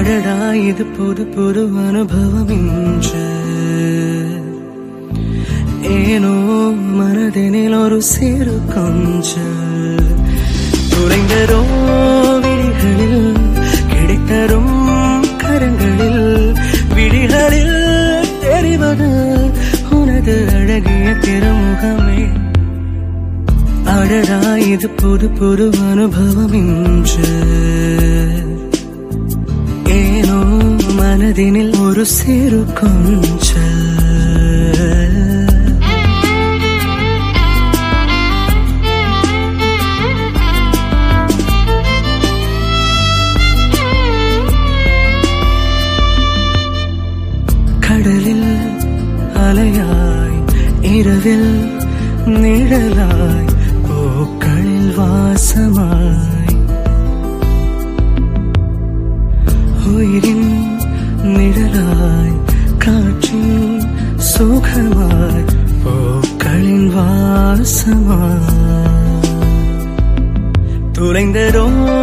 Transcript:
அடடா இது புது புது அனுபவம் இன்று ஏனோ மனதினில் ஒரு சிறு கொஞ்சல் துளைந்தரோ விழிகளில் கிடைத்தரும் கரங்களில் விழிகளில் தெரிவது உனது அழகிய திருமுகமே அடடா இது புது புது அனுபவம் இன்று ஏனோ மனதினில் ஒரு சிறு கொஞ்சல் கடலில் அலையாய் இரவில் நிழலாய் பூக்களில் வாசமாய் உயிரின் நிழலாய் காற்றின் சுகமாய் பூக்களின் வாசமாய் துளைந்ததோ